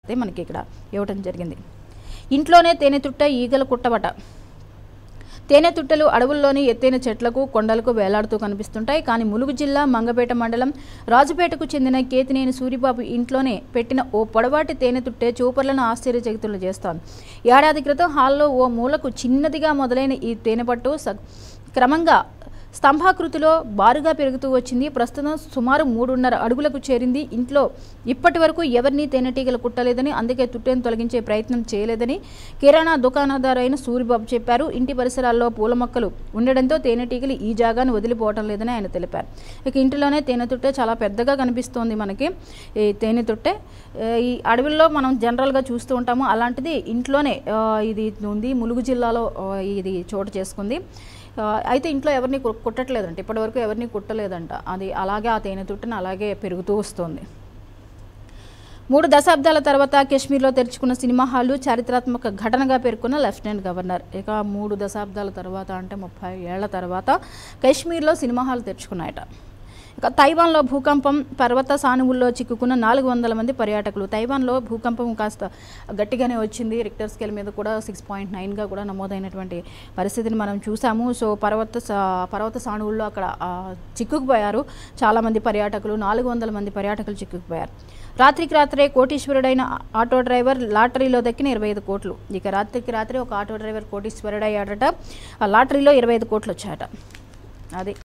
అదే మనకి ఇక్కడ ఇవ్వటం జరిగింది ఇంట్లోనే తేనె తుట్ట ఈగల కుట్టబట తేనె తుట్టెలు అడవుల్లోని ఎత్తైన చెట్లకు కొండలకు వేలాడుతూ కనిపిస్తుంటాయి కానీ ములుగు జిల్లా మంగపేట మండలం రాజుపేటకు చెందిన కేతినేని సూరిబాబు ఇంట్లోనే పెట్టిన ఓ పొడవాటి తేనె తుట్టె చూపర్లను ఆశ్చర్యచకితులు చేస్తోంది ఏడాది క్రితం హాల్లో ఓ మూలకు చిన్నదిగా మొదలైన ఈ తేనెపట్టు స- క్రమంగా స్తంభాకృతిలో బారుగా పెరుగుతూ వచ్చింది ప్రస్తుతం సుమారు మూడున్నర అడుగులకు చేరింది ఇంట్లో ఇప్పటి వరకు ఎవరినీ తేనెటీగలు కుట్టలేదని అందుకే తుట్టెను తొలగించే ప్రయత్నం చేయలేదని కిరాణా దుకాణదారు అయిన సూరిబాబు చెప్పారు ఇంటి పరిసరాల్లో పూల మొక్కలు ఉండడంతో తేనెటీగలు ఈ జాగాను వదిలిపోవటం లేదని ఆయన తెలిపారు ఇక ఇంటిలోనే తేనె తుట్టె చాలా పెద్దగా కనిపిస్తోంది మనకి ఈ తేనె తుట్టె ఆ, ఈ అడవుల్లో మనం జనరల్గా చూస్తూ ఉంటాము అలాంటిది ఇంట్లోనే ఆ, ఇది ఉంది ములుగు జిల్లాలో ఆ, ఇది చోటు చేసుకుంది ఆ, అయితే ఇంట్లో ఎవరిని కు- కుట్టట్లేదంట ఇప్పటివరకు ఎవరిని కుట్టలేదంట అది అలాగే ఆ తేనె తుట్టను అలాగే పెరుగుతూ వస్తుంది మూడు దశాబ్దాల తర్వాత కాశ్మీర్లో తెరుచుకున్న సినిమా హాలు చారిత్రాత్మక ఘటనగా పేర్కొన్న లెఫ్టినెంట్ గవర్నర్ ఇక మూడు దశాబ్దాల తర్వాత అంటే ముప్పై ఏళ్ల తర్వాత కాశ్మీర్లో సినిమా హాల్ తెరుచుకున్నాయట ఇక తైవాన్లో భూకంపం పర్వత సానువుల్లో చిక్కుకున్న నాలుగు వందల మంది పర్యాటకులు తైవాన్లో భూకంపం కాస్త గట్టిగానే వచ్చింది రిక్టర్ స్కేల్ మీద కూడా సిక్స్ పాయింట్ నైన్గా కూడా నమోదైనటువంటి పరిస్థితిని మనం చూసాము సో పర్వత సా- పర్వత సానువుల్లో అక్కడ ఆ, చిక్కుకుపోయారు చాలామంది పర్యాటకులు నాలుగు వందల మంది పర్యాటకులు చిక్కుకుపోయారు రాత్రికి రాత్రే కోటీశ్వరుడైన ఆటో డ్రైవర్ లాటరీలో దక్కిన ఇరవై ఐదు కోట్లు ఇక రాత్రికి రాత్రి ఒక ఆటో డ్రైవర్ కోటీశ్వరుడయ్యాడట ఆ లాటరీలో ఇరవై ఐదు కోట్లు వచ్చాయట అది